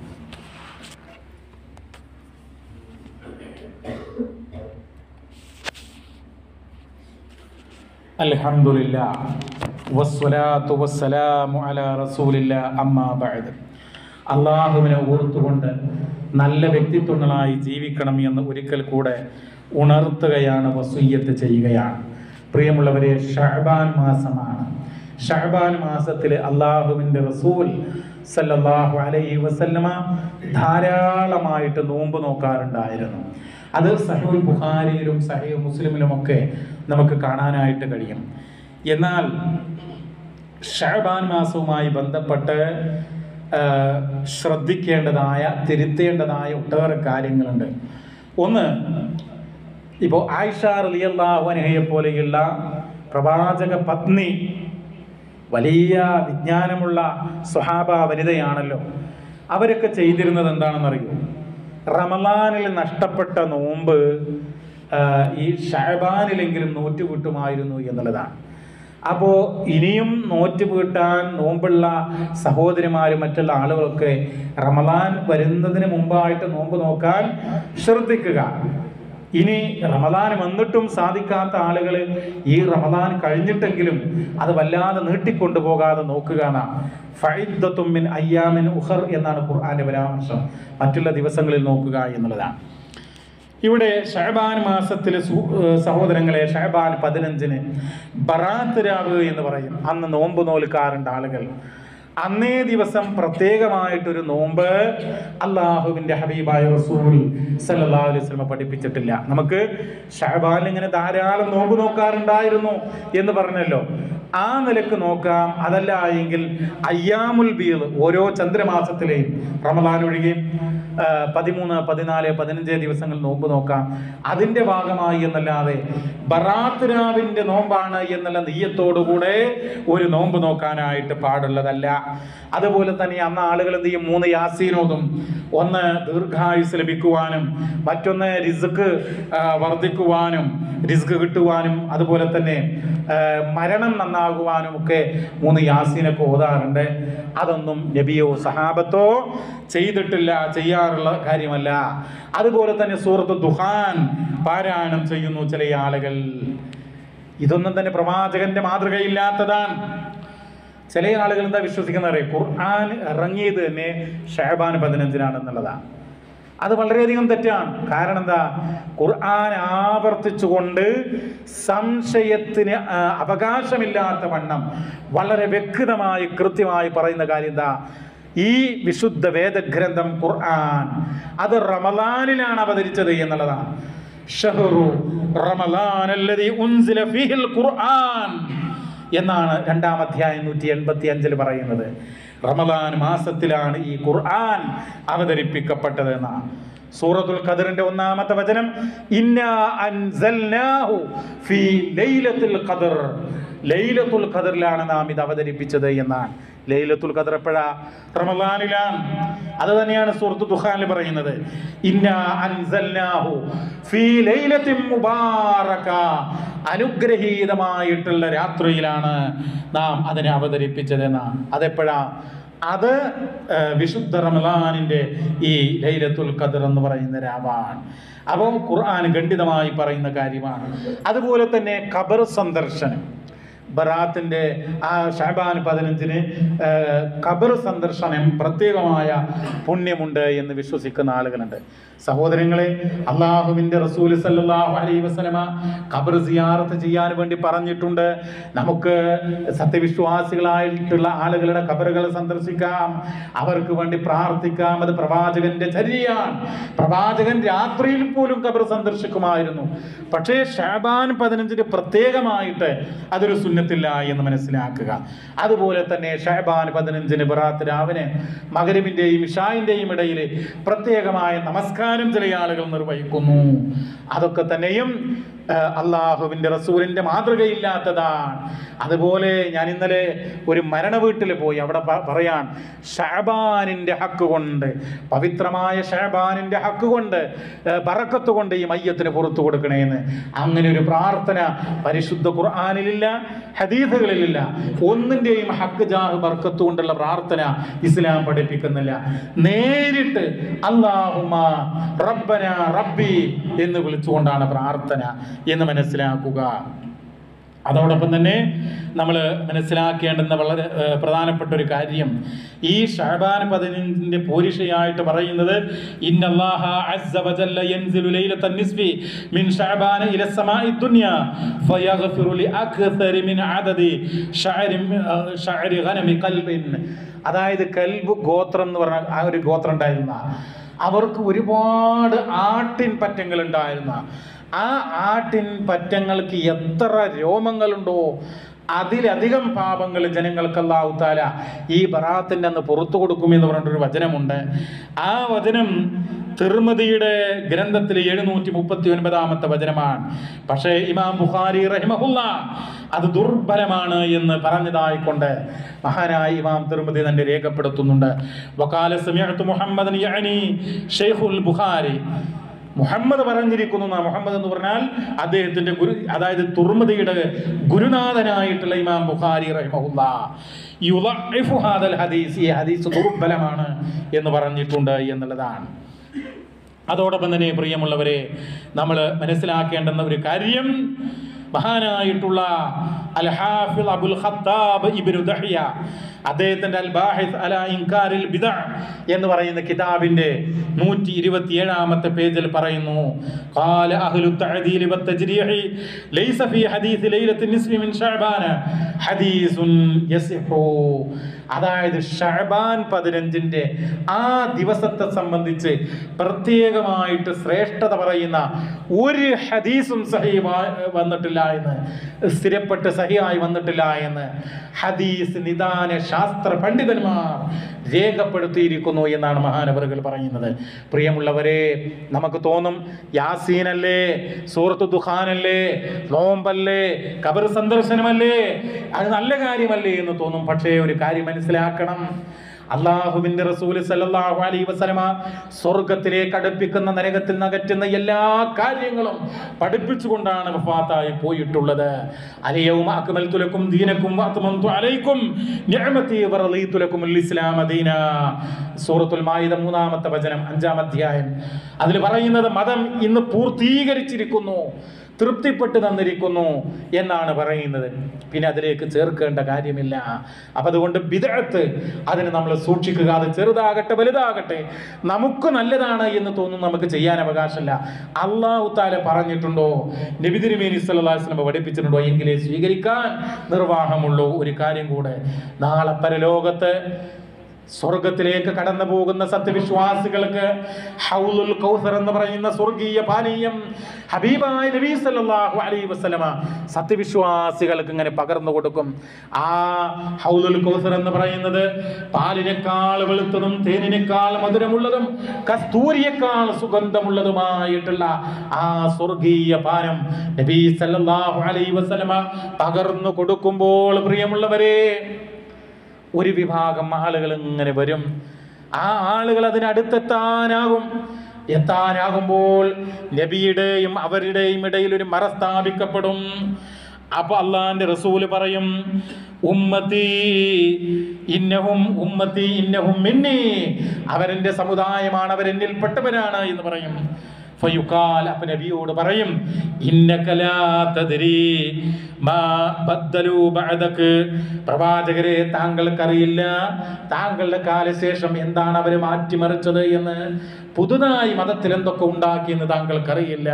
അൽഹംദുലില്ലാ വസ്സലാത്തു വസ്സലാമു അലാ റസൂലില്ലാ അമ്മാ ബഅദ് അള്ളാഹുവിനെ ഓർത്തുകൊണ്ട് നല്ല വ്യക്തിത്വങ്ങളായി ജീവിക്കണം എന്ന് ഒരിക്കൽ കൂടെ ഉണർത്തുകയാണ് വസൂയ്യത്ത് ചെയ്യുകയാണ് പ്രിയമുള്ളവരെ ഷഹബാൻ മാസമാണ് ഷഹബാൻ മാസത്തിൽ അള്ളാഹുവിൻ്റെ റസൂൽ സല്ലല്ലാഹു അലൈഹി വസല്ലമ ധാരാളമായിട്ട് നോമ്പ് നോക്കാറുണ്ടായിരുന്നു അത് സഹീൽ ബുഖാരിയിലും സഹീൽ മുസ്ലിമിലുമൊക്കെ നമുക്ക് കാണാനായിട്ട് കഴിയും എന്നാൽ ഷഹബാൻ മാസവുമായി ബന്ധപ്പെട്ട് ആ, ശ്രദ്ധിക്കേണ്ടതായ തിരുത്തേണ്ടതായ ഒട്ടേറെ കാര്യങ്ങളുണ്ട് ഒന്ന് ഇപ്പോൾ ആയിഷ റളിയല്ലാഹു അൻഹയെ പോലെയുള്ള പ്രവാചക പത്നി വലിയ വിജ്ഞാനമുള്ള സ്വഹാബ വനിതയാണല്ലോ അവരൊക്കെ ചെയ്തിരുന്നത് എന്താണെന്നറിയോ റമലാനിൽ നഷ്ടപ്പെട്ട നോമ്പ് ആ, ഈ ഷഹബാനിലെങ്കിലും നോറ്റ് വീട്ടുമായിരുന്നു എന്നുള്ളതാണ് അപ്പോൾ ഇനിയും നോറ്റ് വീട്ടാൻ നോമ്പുള്ള സഹോദരിമാരും മറ്റുള്ള ആളുകളൊക്കെ റമലാൻ വരുന്നതിന് മുമ്പായിട്ട് നോമ്പ് നോക്കാൻ ശ്രദ്ധിക്കുക ഇനി റമദാൻ വന്നിട്ടും സാധിക്കാത്ത ആളുകൾ ഈ റമദാൻ കഴിഞ്ഞിട്ടെങ്കിലും അത് വല്ലാതെ നീട്ടിക്കൊണ്ടു പോകാതെ നോക്കുക എന്നാണ് ഫൈദത്തും മിൻ അയ്യാമിൻ ഉഹർ എന്നാണ് ഖുർആന്റെ പരാമർശം മറ്റുള്ള ദിവസങ്ങളിൽ നോക്കുക എന്നുള്ളതാണ് ഇവിടെ ഷഹബാൻ മാസത്തിൽ സഹോദരങ്ങളെ ഷഹബാൻ പതിനഞ്ചിന് ബറാത്ത് രാവ് എന്ന് പറയും അന്ന് നോമ്പ് നോൽക്കാറുണ്ട് ആളുകൾ അന്നേ ദിവസം പ്രത്യേകമായിട്ടൊരു നോമ്പ് അള്ളാഹുവിന്റെ ഹബീബായ റസൂൽ സല്ലല്ലാഹു അലൈഹി വസല്ലം പഠിപ്പിച്ചിട്ടില്ല നമുക്ക് ഷഹബാനിൽ ഇങ്ങനെ ധാരാളം നോമ്പ് നോക്കാറുണ്ടായിരുന്നു എന്ന് പറഞ്ഞല്ലോ ആ നിലക്ക് നോക്കാം അതല്ല എങ്കിൽ അയ്യാമുൽ ബീർ ഓരോ ചന്ദ്രമാസത്തിലെയും റമദാൻ ഒഴികെ ആ, പതിമൂന്ന് പതിനാല് പതിനഞ്ച് ദിവസങ്ങൾ നോമ്പ് നോക്കാം അതിന്റെ ഭാഗമായി എന്നല്ലാതെ ബറാത്ത് രാവിന്റെ നോമ്പാണ് എന്നുള്ള നെയ്യത്തോടുകൂടെ ഒരു നോമ്പ് നോക്കാനായിട്ട് പാടുള്ളതല്ല അതുപോലെ തന്നെ അന്ന് ആളുകൾ എന്ത് ചെയ്യും മൂന്ന് യാസീനോതും ഒന്ന് ദീർഘായുസ് ലഭിക്കുവാനും മറ്റൊന്ന് റിസ്ക് വർദ്ധിക്കുവാനും റിസ്ക് കിട്ടുവാനും അതുപോലെ തന്നെ ആ, മരണം നന്നാകുവാനും ഒക്കെ മൂന്ന് യാസീനൊക്കെ ഓതാറുണ്ട് അതൊന്നും നബിയോ സഹാബത്തോ ചെയ്തിട്ടില്ല ചെയ്യാറുള്ള കാര്യമല്ല അതുപോലെ തന്നെ സൂറത്ത് ദുഹാൻ പാരായണം ചെയ്യുന്നു ചില ആളുകൾ ഇതൊന്നും തന്നെ പ്രവാചകന്റെ മാതൃകയില്ലാത്തതാണ് ചില ആളുകൾ എന്താ വിശ്വസിക്കുന്നത് അറിയാം ഖുർആൻ ഇറങ്ങിയത് തന്നെ ഷഹബാൻ പതിനഞ്ചിനാണെന്നുള്ളതാണ് അത് വളരെയധികം തെറ്റാണ് കാരണം എന്താ ഖുർആൻ ആവർത്തിച്ചുകൊണ്ട് സംശയത്തിന് ആ, അവകാശമില്ലാത്ത വണ്ണം വളരെ വ്യക്തമായി കൃത്യമായി പറയുന്ന കാര്യം എന്താ ഈ വിശുദ്ധ വേദഗ്രന്ഥം ഖുർആൻ അത് റമദാനിലാണ് അവതരിച്ചത് എന്നുള്ളതാണ് ഷഹ്റു റമദാൻ അല്ലദീ ഉൻസില ഫീഹിൽ ഖുർആൻ എന്നാണ് രണ്ടാം അധ്യായം നൂറ്റി എൺപത്തി അഞ്ചിൽ പറയുന്നത് റമദാൻ മാസത്തിലാണ് ഈ ഖുർആൻ അവതരിപ്പിക്കപ്പെട്ടത് എന്നാണ് സൂറത്തുൽ ഖദറിന്റെ ഒന്നാമത്തെ വചനം ഇന്നാ അൻസൽനാഹു ഫീ ലൈലത്തുൽ ഖദർ ലൈലത്തുൽ ഖദറിലാണ് നാം ഇത് അവതരിപ്പിച്ചത് എന്നാണ് ലൈലത്തുൽ ഖദർ എപ്പോഴാ റമദാനിലാണ് അത് തന്നെയാണ് സൂറത്ത് ദുഖാനിൽ പറയുന്നത് ഇന്നാ അൻസൽനാഹു ഫീ ലൈലത്തിൻ മുബാറക അനുഗ്രഹീതമായിട്ടുള്ള രാത്രിയിലാണ് നാം അതിനെ അവതരിപ്പിച്ചത് എന്നാണ് അതെപ്പോഴാ അത് ആ, വിശുദ്ധ റമദാനിന്റെ ഈ ലൈലത്തുൽ ഖദർ എന്ന് പറയുന്ന രാവാണ് അപ്പം ഖുർആൻ ഖണ്ഡിതമായി പറയുന്ന കാര്യമാണ് അതുപോലെ തന്നെ ഖബർ സന്ദർശനം ബറാത്തിന്റെ ആ ഷാബാൻ പതിനഞ്ചിന് ആ, ഖബർ സന്ദർശനം പ്രത്യേകമായ പുണ്യമുണ്ട് എന്ന് വിശ്വസിക്കുന്ന ആളുകളുണ്ട് സഹോദരങ്ങളെ അള്ളാഹുവിന്റെ റസൂൽ സല്ലല്ലാഹു അലൈഹി വസല്ലമ ഖബർ സിയാറത്ത് ചെയ്യാൻ വേണ്ടി പറഞ്ഞിട്ടുണ്ട് നമുക്ക് സത്യവിശ്വാസികളായിട്ടുള്ള ആളുകളുടെ ഖബറുകൾ സന്ദർശിക്കാം അവർക്ക് വേണ്ടി പ്രാർത്ഥിക്കാം അത് പ്രവാചകന്റെ ചര്യയാണ് പ്രവാചകൻ രാത്രിയിൽ പോലും ഖബർ സന്ദർശിക്കുമായിരുന്നു പക്ഷേ ഷാബാൻ പതിനഞ്ചിന് പ്രത്യേകമായിട്ട് അതൊരു സുന്നത്തില്ല എന്ന് മനസ്സിലാക്കുക അതുപോലെ തന്നെ ഷാബാൻ പതിനഞ്ചിന് ബറാത്ത് രാവിനെ മകരിബിന്റെയും ഇഷായിന്റെയും ഇടയിൽ പ്രത്യേകമായ നമസ്കാരം ചില ആളുകൾ നിർവഹിക്കുന്നു അതൊക്കെ തന്നെയും ആ, അള്ളാഹുവിന്റെ റസൂലിന്റെ മാതൃകയില്ലാത്തതാണ് അതുപോലെ ഞാൻ ഇന്നലെ ഒരു മരണ വീട്ടിൽ പോയി അവിടെ പ- പറയാൻ ഷാബാനിന്റെ ഹക്ക് കൊണ്ട് പവിത്രമായ ഷാബാനിന്റെ ഹക്ക് കൊണ്ട് ആ, ബറക്കത്ത് കൊണ്ട് ഈ മയ്യത്തിന് പുറത്തു കൊടുക്കണേന്ന് അങ്ങനെ ഒരു പ്രാർത്ഥന പരിശുദ്ധ ഖുർആാനിലില്ല ഹദീസുകളിലില്ല ഒന്നിന്റെയും ഹക്ക് ജാഹ് ബർക്കത്ത് കൊണ്ടുള്ള പ്രാർത്ഥന ഇസ്ലാം പഠിപ്പിക്കുന്നില്ല നേരിട്ട് അള്ളാഹുമ റബ്ബന റബ്ബി എന്ന് വിളിച്ചുകൊണ്ടാണ് പ്രാർത്ഥന എന്ന് മനസ്സിലാക്കുക അതോടൊപ്പം തന്നെ നമ്മൾ മനസ്സിലാക്കേണ്ടുന്ന വളരെ ഏഹ്, പ്രധാനപ്പെട്ട ഒരു കാര്യം ഈ ഷഹബാൻ പതിനഞ്ചിന്റെ പോരിഷയായിട്ട് പറയുന്നത് ഇന്നല്ലാഹ അസ്സ വജല്ല യൻസിലു ലൈലത്തൻ നിസ്ഫി മിൻ ഷഅബാന ഇല സമാഇ ദുനിയ ഫയഗ്ഫിറു ലി അക്സരി മിൻ അദദി ഷഅരി ഏഹ്, ഷഅരി ഗനമി ഖൽബിൻ അതായത് കൽബ് ഗോത്രം എന്ന് പറഞ്ഞ ആ ഒരു ഗോത്രം ഉണ്ടായിരുന്ന അവർക്ക് ഒരുപാട് ആട്ടിൻ പറ്റങ്ങൾ ഉണ്ടായിരുന്ന ആ ആട്ടിൻ പറ്റങ്ങൾക്ക് എത്ര രോമങ്ങളുണ്ടോ അതിലധികം പാപങ്ങൾ ജനങ്ങൾക്ക് അല്ലാഹു താല ഈ ബറാത്തിന്റെ അന്ന് പുറത്തു കൊടുക്കുമെന്ന് പറഞ്ഞിട്ടൊരു വചനമുണ്ട് ആ വചനം തിർമതിയുടെ ഗ്രന്ഥത്തിൽ എഴുന്നൂറ്റി മുപ്പത്തി ഒൻപതാമത്തെ വചനമാണ് പക്ഷേ ഇമാം ബുഖാരി റഹിമഹുല്ല അത് ദുർബലമാണ് എന്ന് പറഞ്ഞതായിക്കൊണ്ട് മഹാനായ ഇമാം തിർമതി തന്നെ രേഖപ്പെടുത്തുന്നുണ്ട് വക്കാല സമയത്ത് മുഹമ്മദ് യഅനി ഷെയ്ഖുൽ ബുഖാരി മുഹമ്മദ് പറഞ്ഞിരിക്കുന്നു എന്നാ. മുഹമ്മദ് എന്ന് പറഞ്ഞാൽ അദ്ദേഹത്തിന്റെ ഗുരു അതായത് തുർമതിയുടെ ഗുരുനാഥനായിട്ടുള്ള ഇമാം ബുഖാരി റഹിമഹുല്ല യുളഇഫു ഹാദൽ ഹദീസ് ഈ ഹദീസ് ദുർബലമാണ് എന്ന് പറഞ്ഞിട്ടുണ്ട് എന്നുള്ളതാണ് അതോടൊപ്പം തന്നെ പ്രിയമുള്ളവരെ നമ്മൾ മനസ്സിലാക്കേണ്ടുന്ന ഒരു കാര്യം മഹാനായിട്ടുള്ള al Hafil Abul Khattab ibn Dahiya അദ്ദേഹത്തിന്റെ അൽ ബാഹിസ് അല ഇൻകാരിൽ ബിദ എന്ന് പറയുന്ന കിതാബിന്റെ നൂറ്റി ഇരുപത്തി ഏഴാമത്തെ പേജിൽ പറയുന്നു قال أهل التعديل والتجريح ليس في حديث ليلة النصف من شعبان حديث يصح അതായത് ഷഹബാൻ പതിനഞ്ചിൻ്റെ ആ ദിവസത്തെ സംബന്ധിച്ച് പ്രത്യേകമായിട്ട് ശ്രേഷ്ഠത പറയുന്ന ഒരു ഹദീസും സഹി വന്നിട്ടില്ല എന്ന് സ്ഥിരപ്പെട്ട് സഹിയായി വന്നിട്ടില്ല എന്ന് ഹദീസ് നിദാന ശാസ്ത്ര പണ്ഡിതന്മാർ രേഖപ്പെടുത്തിയിരിക്കുന്നു എന്നാണ് മഹാനവറുകൾ പറയുന്നത് പ്രിയമുള്ളവരെ നമുക്ക് തോന്നും യാസീനല്ലേ സൂറത്ത് ദുഖാനല്ലേ നോമ്പല്ലേ കബർ സന്ദർശനമല്ലേ അത് നല്ല കാര്യമല്ലേ എന്ന് തോന്നും പക്ഷേ ഒരു കാര്യം മനസ്സിലാക്കണം അള്ളാഹുവിന്റെ റസൂല് സല്ലല്ലാഹു അലൈഹി വസല്ലമ സ്വർഗത്തിലേക്ക് അടുപ്പിക്കുന്ന നരകത്തിൽ നകറ്റുന്ന എല്ലാ കാര്യങ്ങളും പഠിപ്പിച്ചുകൊണ്ടാണ് വഫാത്തായി പോയിട്ടുള്ളത് അലയൗമ അക്മൽതു ലക്കും ദീനക്കും വഅത്മംതു അലൈക്കും നിഅമതി വറളീതു ലക്കുമുൽ ഇസ്ലാമ ദീന സൂറത്തുൽ മായിദ മൂന്നാമത്തെ വചനം അഞ്ചാം അധ്യായം അതിൽ പറയുന്നത് മതം ഇന്ന് പൂർത്തീകരിച്ചിരിക്കുന്നു തൃപ്തിപ്പെട്ട് തന്നിരിക്കുന്നു എന്നാണ് പറയുന്നത് പിന്നെ അതിലേക്ക് ചേർക്കേണ്ട കാര്യമില്ല അപ്പം അതുകൊണ്ട് ബിദഅത്ത് അതിന് നമ്മൾ സൂക്ഷിക്കുക അത് ചെറുതാകട്ടെ വലുതാകട്ടെ നമുക്ക് നല്ലതാണ് എന്ന് തോന്നുന്നു നമുക്ക് ചെയ്യാൻ അവകാശമില്ല അള്ളാഹു താല പറഞ്ഞിട്ടുണ്ടോ നബി തിരുമേനി സല്ലല്ലാഹു അലൈഹി വസല്ലം പഠിപ്പിച്ചിട്ടുണ്ടോ എങ്കിലേ സ്വീകരിക്കാൻ നിർവാഹമുള്ളൂ ഒരു കാര്യം കൂടെ നാളെ പരലോകത്ത് സ്വർഗത്തിലേക്ക് കടന്നു പോകുന്ന സത്യവിശ്വാസികൾക്ക് ഹൗലുൽ കൗസർ എന്ന് പറയുന്ന സ്വർഗീയ പാനീയം ഹബീബായ നബി സല്ലല്ലാഹു അലൈഹി വസല്ലമ സത്യവിശ്വാസികൾക്ക് ഇങ്ങനെ പകർന്നു കൊടുക്കും ആ ഹൗലുൽ കൗസർ എന്ന് പറയുന്നത് പാലിനേക്കാൾ വെളുത്തതും തേനിനേക്കാൾ മധുരമുള്ളതും കസ്തൂരിയേക്കാൾ സുഗന്ധമുള്ളതുമായിട്ടുള്ള ആ സ്വർഗീയ പാനം നബി സല്ലല്ലാഹു അലൈഹി വസല്ലമ പകർന്നു കൊടുക്കുമ്പോൾ പ്രിയമുള്ളവരെ ഒരു വിഭാഗം ആളുകൾ ഇങ്ങനെ വരും ആ ആളുകൾ അതിനടുത്തെത്താനാകും എത്താനാകുമ്പോൾ നബിയുടെയും അവരുടെയും ഇടയിൽ ഒരു മറ സ്ഥാപിക്കപ്പെടും അപ്പൊ അള്ളാന്റെ റസൂല് പറയും ഉമ്മത്തി ഇന്നഹും ഉമ്മത്തി ഇന്നഹും മിന്നി അവരെന്റെ സമുദായമാണ് അവരെന്നിൽപ്പെട്ടവരാണ് എന്ന് പറയും ഫയുക്കാൽ അപ്പൊ നബിയോട് പറയും ഇന്നകലാ തദ്രി മാ ബദ്ദലു ബഅദക് പ്രവാചകരെ താങ്കൾക്കറിയില്ല താങ്കളുടെ കാലശേഷം എന്താണ് അവർ മാറ്റിമറിച്ചത് എന്ന് പുതുതായി മതത്തിൽ എന്തൊക്കെ ഉണ്ടാക്കിയെന്ന് താങ്കൾക്കറിയില്ല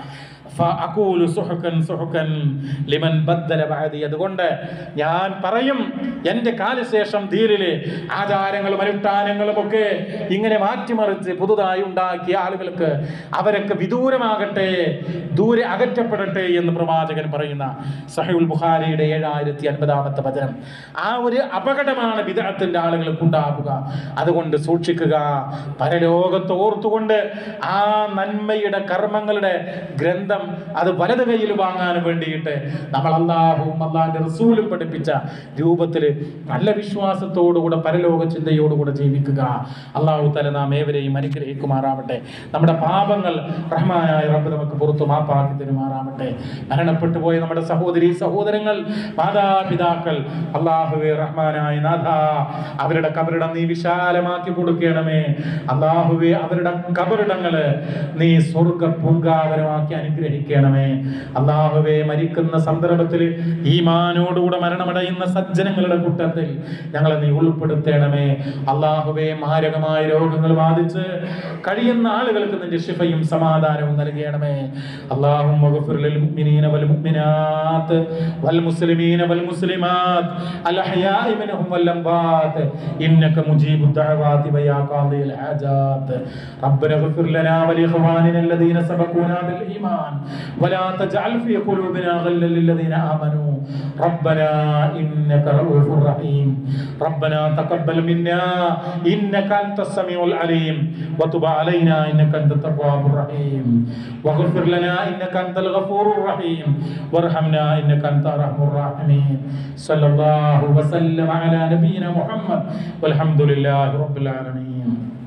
ഫഅഖൂലു സുഹുക്കൻ സുഹുക്കൻ ലിമൻ ബദ്ദല ബഅദി അതുകൊണ്ട് ഞാൻ പറയും എൻ്റെ കാലശേഷം ധീരില് ആചാരങ്ങളും അനുഷ്ഠാനങ്ങളും ഒക്കെ ഇങ്ങനെ മാറ്റിമറിച്ച് പുതുതായി ഉണ്ടാക്കിയ ആളുകൾക്ക് അവരൊക്കെ വിദൂരമാകട്ടെ ദൂരെ അകറ്റപ്പെടട്ടെ എന്ന് പ്രവാചകൻ പറയുന്ന സഹീഉൽ ബുഖാരിയുടെ ഏഴായിരത്തി അൻപതാമത്തെ വചനം ആ ഒരു അപകടമാണ് വിദഗ്ധത്തിന്റെ ആളുകൾക്ക് ഉണ്ടാകുക അതുകൊണ്ട് സൂക്ഷിക്കുക പരലോകത്ത് ഓർത്തുകൊണ്ട് ആ നന്മയുടെ കർമ്മങ്ങളുടെ ഗ്രന്ഥം അത് വലത് കയ്യിൽ വാങ്ങാൻ വേണ്ടിയിട്ട് നമ്മൾ അള്ളാഹുവും അള്ളാഹിന്റെ റസൂലും പഠിപ്പിച്ച രൂപത്തിൽ നല്ല വിശ്വാസത്തോടുകൂടെ പരലോക ചിന്തയോടുകൂടെ ജീവിക്കുക അള്ളാഹു തല നാം ഏവരെയും അനുഗ്രഹിക്കുമാറാവട്ടെ നമ്മുടെ പാപങ്ങൾ റഹ്മാനായ റബ്ബ് നമുക്ക് പുറത്തു മാപ്പാക്കി തരുമാറാവട്ടെ മരണപ്പെട്ടു പോയ നമ്മുടെ സഹോദരി സഹോദരങ്ങൾ മാതാപിതാക്കൾ അള്ളാഹുവെ റഹ്മാനായ നാഥ അവരുടെ കബറിടം നീ വിശാലമാക്കി കൊടുക്കണമേ അള്ളാഹുവെ അവരുടെ കബറിടങ്ങള് നീ സ്വർഗ പൂങ്കാവനമാക്കി അനുഗ്രഹിക്കണമേ അള്ളാഹുവെ മരിക്കുന്ന സന്ദർഭത്തിൽ ഈമാനോടുകൂടെ മരണമടയുന്ന സജ്ജനങ്ങളുടെ കൂട്ടത്തിൽ ഞങ്ങളെ നീ ഉൾപ്പെടുത്തണമേ അള്ളാഹുവെ മാരകമായ രോഗങ്ങൾ ബാധിച്ച് കഴിയുന്ന ആളുകൾക്ക് നിന്റെ ശിഫയും സമാധാനവും നൽകണമേ അള്ളാഹും للمؤمنين والمؤمنات والمسلمين والمسلمات الأحياء منهم والأموات إنك مجيب الدعوات ويا قاضي الحاجات ربنا اغفر لنا ولإخواننا الذين سبقونا بالإيمان ولا تجعل في قلوبنا غلا للذين آمنوا ربنا إنك رؤوف رحيم ربنا تقبل منا إنك أنت السميع العليم وتب علينا إنك أنت التواب الرحيم واغفر لنا إنك أنت الغفور الرحيم وارحمنا إنك أنت أرحم الراحمين صلى الله وسلم على نبينا محمد والحمد لله رب العالمين